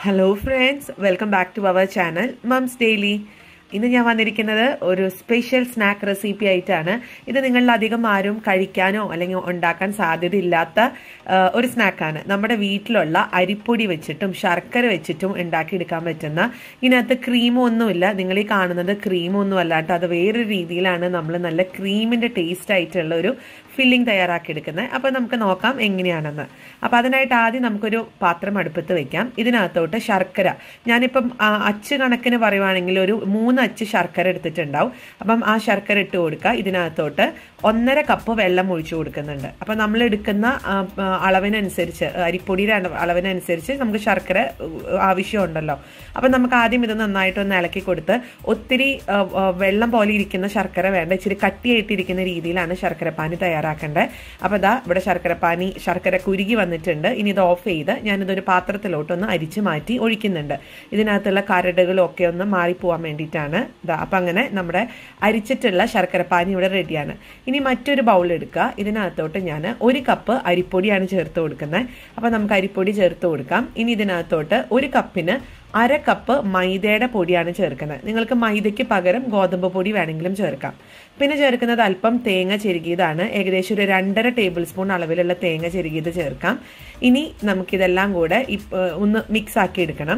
hello friends welcome back to our channel mums daily ഇന്ന് ഞാൻ വന്നിരിക്കുന്നത് ഒരു സ്പെഷ്യൽ സ്നാക്ക് റെസിപ്പി ആയിട്ടാണ് ഇത് നിങ്ങളിൽ അധികം ആരും കഴിക്കാനോ അല്ലെങ്കിൽ ഉണ്ടാക്കാൻ സാധ്യതയില്ലാത്ത ആ, ഒരു സ്നാക്കാണ് നമ്മുടെ വീട്ടിലുള്ള അരിപ്പൊടി വെച്ചിട്ടും ശർക്കര വെച്ചിട്ടും ഉണ്ടാക്കിയെടുക്കാൻ പറ്റുന്ന ഇതിനകത്ത് ക്രീമൊന്നുമില്ല നിങ്ങൾ ഈ കാണുന്നത് ക്രീമൊന്നും അല്ലാട്ടോ അത് വേറൊരു രീതിയിലാണ് നമ്മൾ നല്ല ക്രീമിന്റെ ടേസ്റ്റ് ആയിട്ടുള്ള ഒരു ഫില്ലിംഗ് തയ്യാറാക്കിയെടുക്കുന്നത് അപ്പോൾ നമുക്ക് നോക്കാം എങ്ങനെയാണെന്ന് അപ്പോൾ അതിനായിട്ട് ആദ്യം നമുക്കൊരു പാത്രം അടുപ്പത്ത് വെക്കാം ഇതിനകത്തോട്ട് ശർക്കര ഞാനിപ്പം ആ, അച്ച് കണക്കിന് പറയുവാണെങ്കിൽ ഒരു മൂന്ന് അച്ച് ശർക്കര എടുത്തിട്ടുണ്ടാവും അപ്പം ആ ശർക്കര ഇട്ട് കൊടുക്കുക ഇതിനകത്തോട്ട് ഒന്നര കപ്പ് വെള്ളം ഒഴിച്ചു കൊടുക്കുന്നുണ്ട് അപ്പം നമ്മൾ എടുക്കുന്ന ആ, ആ, അളവിനനുസരിച്ച് അരിപ്പൊടിയുടെ അള- അളവിനനുസരിച്ച് നമുക്ക് ശർക്കര ഉ, ആവശ്യമുണ്ടല്ലോ അപ്പം നമുക്ക് ആദ്യം ഇത് നന്നായിട്ടൊന്ന് ഇളക്കി കൊടുത്ത് ഒത്തിരി ആ, ആ, വെള്ളം പോലെ ഇരിക്കുന്ന ശർക്കര വേണ്ട ഇച്ചിരി കട്ടിയായിട്ടിരിക്കുന്ന രീതിയിലാണ് ശർക്കര പാനി തയ്യാറാക്കേണ്ടത് അപ്പോൾ ഇതാ ഇവിടെ ശർക്കര പാനി ശർക്കര കുരുകി വന്നിട്ടുണ്ട് ഇനി ഇത് ഓഫ് ചെയ്ത് ഞാനിതൊരു പാത്രത്തിലോട്ടൊന്ന് അരിച്ച് മാറ്റി ഒഴിക്കുന്നുണ്ട് ഇതിനകത്തുള്ള കരടുകളും ഒക്കെ ഒന്ന് മാറിപ്പോവാൻ വേണ്ടിയിട്ടാണ് ഇതാ അപ്പം അങ്ങനെ നമ്മുടെ അരിച്ചിട്ടുള്ള ശർക്കര പാനി ഇവിടെ റെഡിയാണ് ഇനി മറ്റൊരു ബൗൾ എടുക്കുക ഇതിനകത്തോട്ട് ഞാൻ ഒരു കപ്പ് അരിപ്പൊടിയാണ് ചേർത്ത് കൊടുക്കുന്നത് അപ്പം നമുക്ക് അരിപ്പൊടി ചേർത്ത് കൊടുക്കാം ഇനി ഇതിനകത്തോട്ട് ഒരു കപ്പിന് അര കപ്പ് മൈദയുടെ പൊടിയാണ് ചേർക്കുന്നത് നിങ്ങൾക്ക് മൈദയ്ക്ക് പകരം ഗോതമ്പ് പൊടി വേണമെങ്കിലും ചേർക്കാം പിന്നെ ചേർക്കുന്നത് അല്പം തേങ്ങ ചെരുകിയതാണ് ഏകദേശം ഒരു രണ്ടര ടേബിൾ സ്പൂൺ അളവിലുള്ള തേങ്ങ ചെരുകിയത് ചേർക്കാം ഇനി നമുക്കിതെല്ലാം കൂടെ ഇപ്പ- ഒന്ന് മിക്സ് ആക്കി എടുക്കണം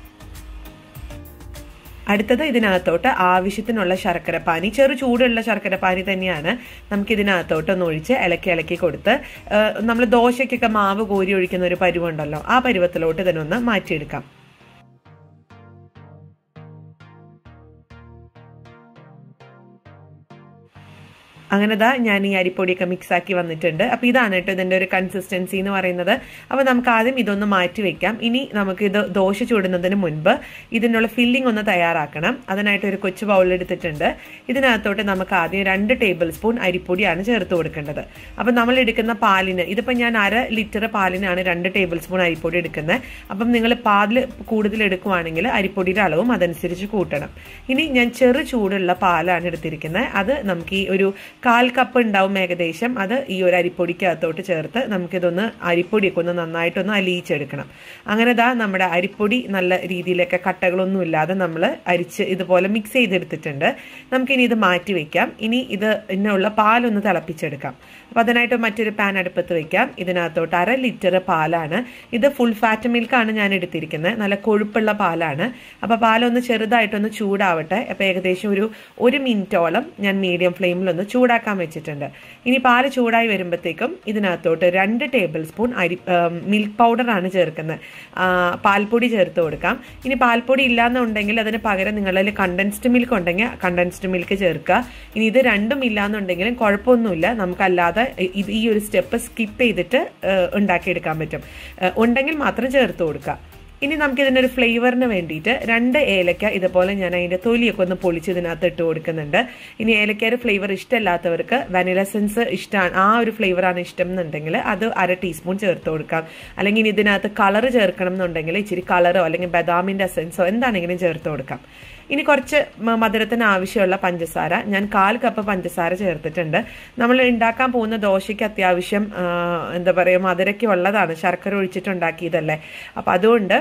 അടുത്തത് ഇതിനകത്തോട്ട് ആവശ്യത്തിനുള്ള ശർക്കരപ്പാനി ചെറു ചൂടുള്ള ശർക്കരപ്പാനി തന്നെയാണ് നമുക്ക് ഇതിനകത്തോട്ട് ഒന്ന് ഒഴിച്ച് ഇളക്കി ഇളക്കി കൊടുത്ത് നമ്മൾ ദോശയ്ക്കൊക്കെ മാവ് കോരി ഒഴിക്കുന്ന ഒരു പരുവുണ്ടല്ലോ ആ പരുവത്തിലോട്ട് ഇതിനൊന്ന് മാറ്റിയെടുക്കാം അങ്ങനെ ദാ ഞാൻ ഈ അരിപ്പൊടിയൊക്കെ മിക്സ് ആക്കി വന്നിട്ടുണ്ട് അപ്പോൾ ഇതാണ് കേട്ടോ ഇതിൻ്റെ ഒരു കൺസിസ്റ്റൻസി എന്ന് പറയുന്നത് അപ്പോൾ നമുക്ക് ആദ്യം ഇതൊന്ന് മാറ്റി വെക്കാം ഇനി നമുക്ക് ഇത് ദോശ ചൂടുന്നതിന് മുൻപ് ഇതിനുള്ള ഫില്ലിംഗ് ഒന്ന് തയ്യാറാക്കണം അതിനായിട്ട് ഒരു കൊച്ചു ബൗൾ എടുത്തിട്ടുണ്ട് ഇതിനകത്തോട്ട് നമുക്ക് ആദ്യം രണ്ട് ടേബിൾ സ്പൂൺ അരിപ്പൊടിയാണ് ചേർത്ത് കൊടുക്കേണ്ടത് അപ്പോൾ നമ്മൾ എടുക്കുന്ന പാലിന് ഇതിപ്പോൾ ഞാൻ അര ലിറ്റർ പാലിനാണ് രണ്ട് ടേബിൾ സ്പൂൺ അരിപ്പൊടി എടുക്കുന്നത് അപ്പം നിങ്ങൾ പാൽ കൂടുതൽ എടുക്കുവാണെങ്കിൽ അരിപ്പൊടിയുടെ അളവും അതനുസരിച്ച് കൂട്ടണം ഇനി ഞാൻ ചെറു ചൂടുള്ള പാലാണ് എടുത്തിരിക്കുന്നത് അത് നമുക്ക് ഈ ഒരു കാൽ കപ്പ് ഉണ്ടാവും ഏകദേശം അത് ഈ ഒരു അരിപ്പൊടിക്കകത്തോട്ട് ചേർത്ത് നമുക്കിതൊന്ന് അരിപ്പൊടിയൊക്കെ ഒന്ന് നന്നായിട്ടൊന്ന് അലിയിച്ചെടുക്കണം അങ്ങനെ ദാ നമ്മുടെ അരിപ്പൊടി നല്ല രീതിയിലൊക്കെ കട്ടകളൊന്നും ഇല്ലാതെ നമ്മൾ അരിച്ച് ഇതുപോലെ മിക്സ് ചെയ്തെടുത്തിട്ടുണ്ട് നമുക്കിനി ഇത് മാറ്റി വെക്കാം ഇനി ഇത് ഇതിനുള്ള പാലൊന്ന് തിളപ്പിച്ചെടുക്കാം അപ്പോൾ അതിനായിട്ട് മറ്റൊരു പാൻ അടുപ്പത്ത് വെക്കാം ഇതിനകത്തോട്ട് അര ലിറ്റർ പാലാണ് ഇത് ഫുൾ ഫാറ്റ് മിൽക്കാണ് ഞാൻ എടുത്തിരിക്കുന്നത് നല്ല കൊഴുപ്പുള്ള പാലാണ് അപ്പോൾ പാലൊന്ന് ചെറുതായിട്ടൊന്ന് ചൂടാവട്ടെ അപ്പോൾ ഏകദേശം ഒരു ഒരു മിനിറ്റോളം ഞാൻ മീഡിയം ഫ്ലെയിമിലൊന്ന് ചൂടാക്കാൻ വെച്ചിട്ടുണ്ട് ഇനി പാല് ചൂടായി വരുമ്പോഴത്തേക്കും ഇതിനകത്തോട്ട് രണ്ട് ടേബിൾ സ്പൂൺ അരി മിൽക്ക് പൗഡറാണ് ചേർക്കുന്നത് ആ, പാൽപ്പൊടി ചേർത്ത് കൊടുക്കാം ഇനി പാൽപ്പൊടി ഇല്ലാന്നുണ്ടെങ്കിൽ അതിന് പകരം നിങ്ങളിൽ കണ്ടൻസ്ഡ് മിൽക്ക് ഉണ്ടെങ്കിൽ കണ്ടൻസ്ഡ് മിൽക്ക് ചേർക്കുക ഇനി ഇത് രണ്ടും ഇല്ലാന്നുണ്ടെങ്കിലും കുഴപ്പമൊന്നുമില്ല നമുക്കല്ലാതെ ഇത് ഈ ഒരു സ്റ്റെപ്പ് സ്കിപ്പ് ചെയ്തിട്ട് ആ, ഉണ്ടാക്കിയെടുക്കാൻ പറ്റും ആ, ഉണ്ടെങ്കിൽ മാത്രം ചേർത്ത് കൊടുക്കുക ഇനി നമുക്ക് ഇതിനൊരു ഫ്ലേവറിന് വേണ്ടിയിട്ട് രണ്ട് ഏലക്ക ഇതുപോലെ ഞാൻ അതിന്റെ തൊലിയൊക്കെ ഒന്ന് പൊളിച്ച് ഇതിനകത്ത് ഇട്ട് കൊടുക്കുന്നുണ്ട് ഇനി ഏലക്കയുടെ ഫ്ലേവർ ഇഷ്ടമല്ലാത്തവർക്ക് വനില സെൻസ് ഇഷ്ടമാണ് ആ ഒരു ഫ്ലേവറാണ് ഇഷ്ടം എന്നുണ്ടെങ്കിൽ അത് അര ടീസ്പൂൺ ചേർത്ത് കൊടുക്കാം അല്ലെങ്കിൽ ഇനി ഇതിനകത്ത് കളർ ചേർക്കണം എന്നുണ്ടെങ്കിൽ ഇച്ചിരി കളറോ അല്ലെങ്കിൽ ബദാമിന്റെ എസെൻസോ എന്താണെങ്കിലും ചേർത്ത് കൊടുക്കാം ഇനി കുറച്ച് മ- മധുരത്തിന് ആവശ്യമുള്ള പഞ്ചസാര ഞാൻ കാൽ കപ്പ് പഞ്ചസാര ചേർത്തിട്ടുണ്ട് നമ്മൾ ഉണ്ടാക്കാൻ പോകുന്ന ദോശയ്ക്ക് അത്യാവശ്യം ആ, എന്താ പറയുക മധുരയ്ക്ക് ഉള്ളതാണ് ശർക്കര ഒഴിച്ചിട്ടുണ്ടാക്കിയതല്ലേ അപ്പം അതുകൊണ്ട്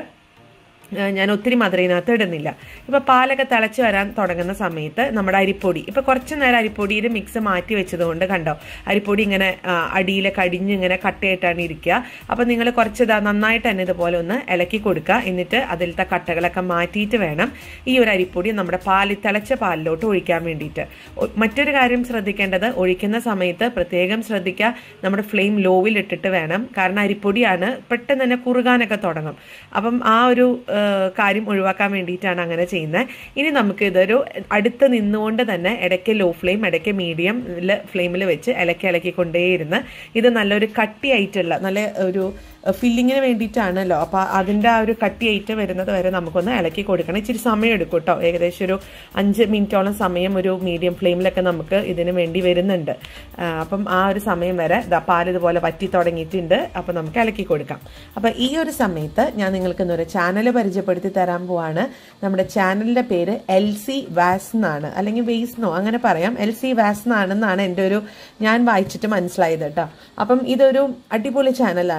ആ, ഞാൻ ഒത്തിരി മധുരം ഇതിനകത്ത് ഇടുന്നില്ല ഇപ്പൊ പാലൊക്കെ തിളച്ച് വരാൻ തുടങ്ങുന്ന സമയത്ത് നമ്മുടെ അരിപ്പൊടി ഇപ്പൊ കുറച്ച് നേരം അരിപ്പൊടിയിൽ മിക്സ് മാറ്റി വെച്ചതുകൊണ്ട് കണ്ടോ അരിപ്പൊടി ഇങ്ങനെ ആ, അടിയിലെ കടിഞ്ഞ് ഇങ്ങനെ കട്ടയായിട്ടാണ് ഇരിക്കുക അപ്പൊ നിങ്ങൾ കുറച്ച് ഇതാ നന്നായിട്ട് തന്നെ ഇതുപോലെ ഒന്ന് ഇളക്കി കൊടുക്കുക എന്നിട്ട് അതിലത്തെ കട്ടകളൊക്കെ മാറ്റിയിട്ട് വേണം ഈ ഒരു അരിപ്പൊടി നമ്മുടെ പാലിൽ തിളച്ച പാലിലോട്ട് ഒഴിക്കാൻ വേണ്ടിയിട്ട് ഒ- മറ്റൊരു കാര്യം ശ്രദ്ധിക്കേണ്ടത് ഒഴിക്കുന്ന സമയത്ത് പ്രത്യേകം ശ്രദ്ധിക്കുക നമ്മുടെ ഫ്ലെയിം ലോവിൽ ഇട്ടിട്ട് വേണം കാരണം അരിപ്പൊടിയാണ് പെട്ടെന്ന് തന്നെ കുറുകാനൊക്കെ തുടങ്ങും അപ്പം ആ ഒരു ആ, കാര്യം ഒഴിവാക്കാൻ വേണ്ടിയിട്ടാണ് അങ്ങനെ ചെയ്യുന്നത് ഇനി നമുക്ക് ഇതൊരു അടുത്ത് നിന്നുകൊണ്ട് തന്നെ ഇടയ്ക്ക് ലോ ഫ്ലെയിം ഇടയ്ക്ക് മീഡിയം ഫ്ലെയിമിൽ വെച്ച് ഇലക്കി ഇലക്കി കൊണ്ടേയിരുന്ന് ഇത് നല്ലൊരു കട്ടിയായിട്ടുള്ള നല്ല ഒരു ഫില്ലിങ്ങിന് വേണ്ടിയിട്ടാണല്ലോ അപ്പോൾ അതിൻ്റെ ആ ഒരു കട്ടിയായിട്ട് വരുന്നത് വരെ നമുക്കൊന്ന് ഇളക്കി കൊടുക്കണം ഇച്ചിരി സമയം എടുക്കും കേട്ടോ ഏകദേശം ഒരു അഞ്ച് മിനിറ്റോളം സമയം ഒരു മീഡിയം ഫ്ലെയിമിലൊക്കെ നമുക്ക് ഇതിന് വേണ്ടി വരുന്നുണ്ട് ആ, അപ്പം ആ ഒരു സമയം വരെ ദാ പാൽ ഇതുപോലെ വറ്റി തുടങ്ങിയിട്ടുണ്ട് അപ്പം നമുക്ക് ഇളക്കി കൊടുക്കാം അപ്പം ഈ ഒരു സമയത്ത് ഞാൻ നിങ്ങൾക്ക് ഇന്നൊരു ചാനൽ പരിചയപ്പെടുത്തി തരാൻ പോവാണ് നമ്മുടെ ചാനലിന്റെ പേര് എൽ സി വാസ് എന്നാണ് അല്ലെങ്കിൽ വെയ്സ്നോ അങ്ങനെ പറയാം എൽ സി വാസ് എന്നാണെന്നാണ് എൻ്റെ ഒരു ഞാൻ വായിച്ചിട്ട് മനസ്സിലായത് കേട്ടോ അപ്പം ഇതൊരു അടിപൊളി ചാനലാണ് ഇതിനകത്ത്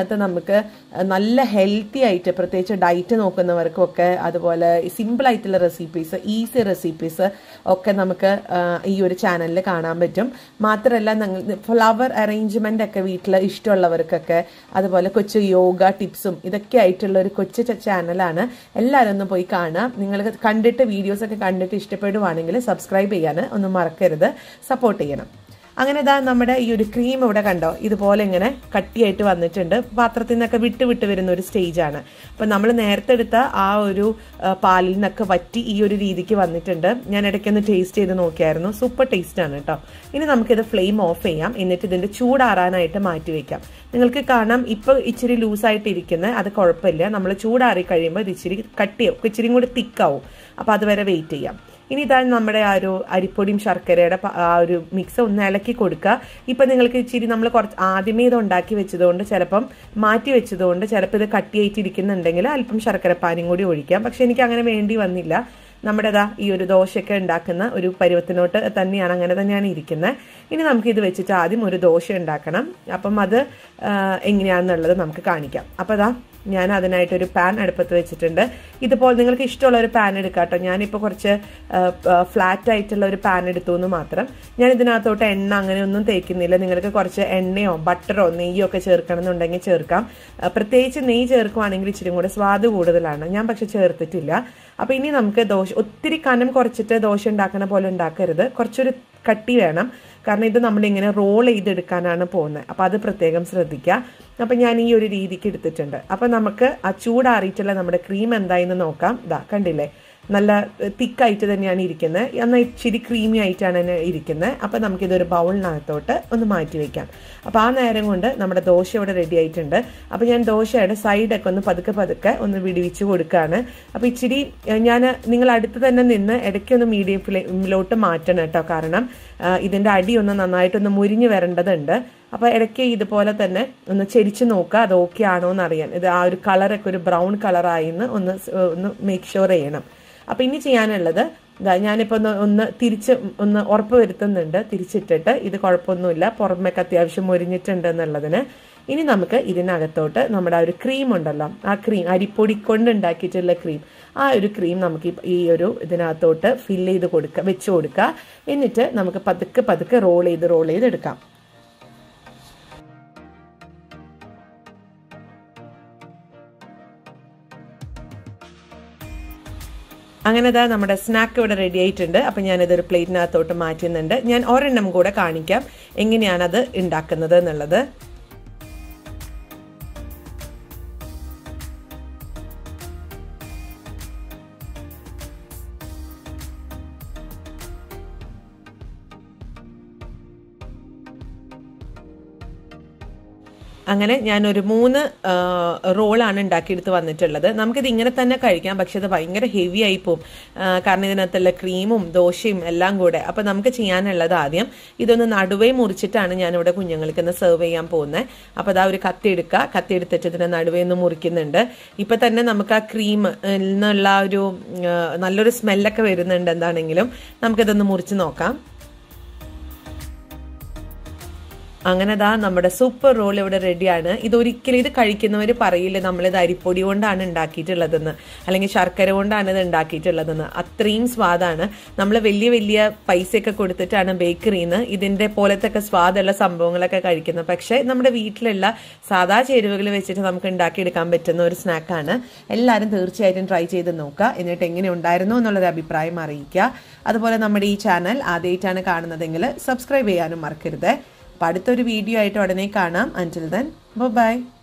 ഇതിനകത്ത് നമുക്ക് നല്ല ഹെൽത്തി ആയിട്ട് പ്രത്യേകിച്ച് ഡയറ്റ് നോക്കുന്നവർക്കൊക്കെ അതുപോലെ സിമ്പിൾ ആയിട്ടുള്ള റെസിപ്പീസ് ഈസി റെസിപ്പീസ് ഒക്കെ നമുക്ക് ആ, ഈ ഒരു ചാനലിൽ കാണാൻ പറ്റും മാത്രമല്ല ഞങ്ങൾ ഫ്ലവർ അറേഞ്ച്മെന്റ് ഒക്കെ വീട്ടിൽ ഇഷ്ടമുള്ളവർക്കൊക്കെ അതുപോലെ കൊച്ചു യോഗ ടിപ്സും ഇതൊക്കെ ആയിട്ടുള്ള ഒരു കൊച്ചു ച- ചാനലാണ് എല്ലാവരും ഒന്ന് പോയി കാണാം നിങ്ങൾ കണ്ടിട്ട് വീഡിയോസ് ഒക്കെ കണ്ടിട്ട് ഇഷ്ടപ്പെടുവാണെങ്കിൽ സബ്സ്ക്രൈബ് ചെയ്യാൻ ഒന്നും മറക്കരുത് സപ്പോർട്ട് ചെയ്യണം അങ്ങനെ ഇതാ നമ്മുടെ ഈ ഒരു ക്രീം ഇവിടെ കണ്ടോ ഇതുപോലെ ഇങ്ങനെ കട്ടിയായിട്ട് വന്നിട്ടുണ്ട് പാത്രത്തിൽ നിന്നൊക്കെ വിട്ട് വിട്ട് വരുന്ന ഒരു സ്റ്റേജാണ് അപ്പം നമ്മൾ നേരത്തെ എടുത്ത ആ ഒരു ആ, പാലിൽ നിന്നൊക്കെ വറ്റി ഈ ഒരു രീതിക്ക് വന്നിട്ടുണ്ട് ഞാൻ ഇടയ്ക്കൊന്ന് ടേസ്റ്റ് ചെയ്ത് നോക്കിയായിരുന്നു സൂപ്പർ ടേസ്റ്റ് ആണ് കേട്ടോ ഇനി നമുക്കിത് ഫ്ലെയിം ഓഫ് ചെയ്യാം എന്നിട്ട് ഇതിന്റെ ചൂടാറാനായിട്ട് മാറ്റി വെക്കാം നിങ്ങൾക്ക് കാണാം ഇപ്പോൾ ഇച്ചിരി ലൂസായിട്ട് ഇരിക്കുന്നത് അത് കുഴപ്പമില്ല നമ്മൾ ചൂടാറി കഴിയുമ്പോൾ ഇത് ഇച്ചിരി കട്ടിയാവും ഇച്ചിരി കൂടി തിക്കാവും അപ്പോൾ അതുവരെ വെയിറ്റ് ചെയ്യാം ഇനി ഇതാണ് നമ്മുടെ ആ ഒരു അരിപ്പൊടിയും ശർക്കരയുടെ പ- ആ ഒരു മിക്സ് ഒന്ന് ഇളക്കി കൊടുക്കുക ഇപ്പം നിങ്ങൾക്ക് ഇച്ചിരി നമ്മൾ കുറച്ച് ആദ്യമേ ഇത് ഉണ്ടാക്കി വെച്ചതുകൊണ്ട് ചിലപ്പം മാറ്റി വെച്ചതുകൊണ്ട് ചിലപ്പോൾ ഇത് കട്ടിയായിട്ടിരിക്കുന്നുണ്ടെങ്കിൽ അല്പം ശർക്കരപ്പാനിയും കൂടി ഒഴിക്കാം പക്ഷെ എനിക്ക് അങ്ങനെ വേണ്ടി വന്നില്ല നമ്മുടെ ദാ ഈ ഒരു ദോശയൊക്കെ ഉണ്ടാക്കുന്ന ഒരു പരുവത്തിനോട്ട് തന്നെയാണ് അങ്ങനെ തന്നെയാണ് ഇരിക്കുന്നത് ഇനി നമുക്ക് ഇത് വെച്ചിട്ട് ആദ്യം ഒരു ദോശ ഉണ്ടാക്കണം അപ്പം അത് ആ, എങ്ങനെയാണെന്നുള്ളത് നമുക്ക് കാണിക്കാം അപ്പോൾ ദാ ഞാൻ അതിനായിട്ടൊരു പാൻ അടുപ്പത്ത് വെച്ചിട്ടുണ്ട് ഇതുപോലെ നിങ്ങൾക്ക് ഇഷ്ടമുള്ള ഒരു പാൻ എടുക്കാം കേട്ടോ ഞാനിപ്പോൾ കുറച്ച് ഫ്ലാറ്റ് ആയിട്ടുള്ള ഒരു പാൻ എടുത്തു എന്ന് മാത്രം ഞാൻ ഇതിനകത്തോട്ട് എണ്ണ അങ്ങനെയൊന്നും തേക്കുന്നില്ല നിങ്ങൾക്ക് കുറച്ച് എണ്ണയോ ബട്ടറോ നെയ്യോ ഒക്കെ ചേർക്കണം എന്നുണ്ടെങ്കിൽ ചേർക്കാം ആ, പ്രത്യേകിച്ച് നെയ്യ് ചേർക്കുവാണെങ്കിൽ ഇച്ചിരി കൂടെ സ്വാദ് കൂടുതലാണ് ഞാൻ പക്ഷെ ചേർത്തിട്ടില്ല അപ്പോൾ ഇനി നമുക്ക് ദോശ ഒത്തിരി കനം കുറച്ചിട്ട് ദോശ ഉണ്ടാക്കുന്ന പോലെ ഉണ്ടാക്കരുത് കുറച്ചൊരു കട്ടി വേണം കാരണം ഇത് നമ്മളിങ്ങനെ റോൾ ചെയ്തെടുക്കാനാണ് പോകുന്നത് അപ്പോൾ അത് പ്രത്യേകം ശ്രദ്ധിക്കുക അപ്പം ഞാൻ ഈ ഒരു രീതിക്ക് എടുത്തിട്ടുണ്ട് അപ്പം നമുക്ക് ആ ചൂടാറിയിട്ടുള്ള നമ്മുടെ ക്രീം എന്തായെന്ന് നോക്കാം ഇതാ കണ്ടില്ലേ നല്ല തിക്കായിട്ട് തന്നെയാണ് ഇരിക്കുന്നത് എന്നാൽ ഇച്ചിരി ക്രീമി ആയിട്ടാണ് തന്നെ ഇരിക്കുന്നത് അപ്പം നമുക്കിതൊരു ബൗളിനകത്തോട്ട് ഒന്ന് മാറ്റി വെക്കാം അപ്പോൾ ആ നേരം കൊണ്ട് നമ്മുടെ ദോശ ഇവിടെ റെഡി ആയിട്ടുണ്ട് അപ്പോൾ ഞാൻ ദോശയുടെ സൈഡൊക്കെ ഒന്ന് പതുക്കെ പതുക്കെ ഒന്ന് വിടിവിച്ച് കൊടുക്കുകയാണ് അപ്പോൾ ഇച്ചിരി ഞാൻ നിങ്ങൾ അടുത്ത് തന്നെ നിന്ന് ഇടയ്ക്കൊന്ന് മീഡിയം ഫ്ലെയിമിലോട്ട് മാറ്റണം കേട്ടോ കാരണം ആ, ഇതിൻ്റെ അടി ഒന്ന് നന്നായിട്ടൊന്ന് മുരിഞ്ഞ് വരേണ്ടതുണ്ട് അപ്പോൾ ഇടയ്ക്ക് ഇതുപോലെ തന്നെ ഒന്ന് ചെരിച്ച് നോക്കുക അത് ഓക്കെ ആണോ എന്ന് അറിയാൻ ഇത് ആ ഒരു കളറൊക്കെ ഒരു ബ്രൗൺ കളറായി എന്ന് ഒന്ന് സ് ഒന്ന് മേക്ക് ഷുവർ ചെയ്യണം അപ്പോൾ ഇനി ചെയ്യാനുള്ളത് ഇതാ ഞാനിപ്പോൾ ഒന്ന് ഒന്ന് തിരിച്ച് ഒന്ന് ഉറപ്പ് വരുത്തുന്നുണ്ട് തിരിച്ചിട്ടിട്ട് ഇത് കുഴപ്പമൊന്നുമില്ല പുറമേക്ക് അത്യാവശ്യം മുരിഞ്ഞിട്ടുണ്ട് എന്നുള്ളതിന് ഇനി നമുക്ക് ഇതിനകത്തോട്ട് നമ്മുടെ ആ ഒരു ക്രീം ഉണ്ടല്ലോ ആ ക്രീം അരിപ്പൊടി കൊണ്ട് ഉണ്ടാക്കിയിട്ടുള്ള ക്രീം ആ ഒരു ക്രീം നമുക്ക് ഈ- ഈ ഒരു ഇതിനകത്തോട്ട് ഫില്ല് ചെയ്ത് കൊടുക്കുക വെച്ച് കൊടുക്കുക എന്നിട്ട് നമുക്ക് പതുക്കെ പതുക്കെ റോൾ ചെയ്ത് റോൾ ചെയ്ത് എടുക്കാം അങ്ങനെ ദാ നമ്മുടെ സ്നാക്ക് ഇവിടെ റെഡി ആയിട്ടുണ്ട് അപ്പം ഞാനിതൊരു പ്ലേറ്റിനകത്തോട്ട് മാറ്റുന്നുണ്ട് ഞാൻ ഒരെണ്ണം കൂടെ കാണിക്കാം എങ്ങനെയാണത് ഉണ്ടാക്കുന്നത് എന്നുള്ളത് അങ്ങനെ ഞാനൊരു മൂന്ന് ആ, റോളാണ് ഉണ്ടാക്കിയെടുത്ത് വന്നിട്ടുള്ളത് നമുക്കിത് ഇങ്ങനെ തന്നെ കഴിക്കാം പക്ഷെ ഇത് ഭയങ്കര ഹെവി ആയി പോകും ആ, കാരണം ഇതിനകത്തുള്ള ക്രീമും ദോശയും എല്ലാം കൂടെ അപ്പം നമുക്ക് ചെയ്യാനുള്ളത് ആദ്യം ഇതൊന്ന് നടുവേ മുറിച്ചിട്ടാണ് ഞാനിവിടെ കുഞ്ഞുങ്ങൾക്ക് ഇന്ന് സെർവ് ചെയ്യാൻ പോകുന്നത് അപ്പോൾ അതാ ഒരു കത്തി എടുക്കുക കത്തി എടുത്തിട്ട് ഇതിനെ നടുവേ ഒന്ന് മുറിക്കുന്നുണ്ട് ഇപ്പം തന്നെ നമുക്ക് ആ ക്രീം എന്നുള്ള ആ ഒരു ആ, നല്ലൊരു സ്മെല്ലൊക്കെ വരുന്നുണ്ട് എന്താണെങ്കിലും നമുക്കിതൊന്ന് മുറിച്ച് നോക്കാം അങ്ങനെ ദാ നമ്മുടെ സൂപ്പർ റോൾ ഇവിടെ റെഡിയാണ് ഇതൊരിക്കലും ഇത് കഴിക്കുന്നവർ പറയില്ല നമ്മളിത് അരിപ്പൊടി കൊണ്ടാണ് ഉണ്ടാക്കിയിട്ടുള്ളതെന്ന് അല്ലെങ്കിൽ ശർക്കര കൊണ്ടാണ് ഇത് ഉണ്ടാക്കിയിട്ടുള്ളതെന്ന് അത്രയും സ്വാദാണ് നമ്മൾ വലിയ വലിയ പൈസയൊക്കെ കൊടുത്തിട്ടാണ് ബേക്കറിയിൽ നിന്ന് ഇതിന്റെ പോലത്തെ ഒക്കെ സ്വാദുള്ള സംഭവങ്ങളൊക്കെ കഴിക്കുന്നത് പക്ഷേ നമ്മുടെ വീട്ടിലുള്ള സാധാ ചേരുവകൾ വെച്ചിട്ട് നമുക്ക് ഉണ്ടാക്കിയെടുക്കാൻ പറ്റുന്ന ഒരു സ്നാക്കാണ് എല്ലാവരും തീർച്ചയായിട്ടും ട്രൈ ചെയ്ത് നോക്കുക എന്നിട്ട് എങ്ങനെ ഉണ്ടായിരുന്നു എന്നുള്ളൊരു അഭിപ്രായം അറിയിക്കുക അതുപോലെ നമ്മുടെ ഈ ചാനൽ ആദ്യമായിട്ടാണ് കാണുന്നതെങ്കിൽ സബ്സ്ക്രൈബ് ചെയ്യാനും മറക്കരുത് അപ്പോൾ അടുത്തൊരു വീഡിയോ ആയിട്ട് ഉടനെ കാണാം അൻറ്റിൽ ദെൻ ബൈ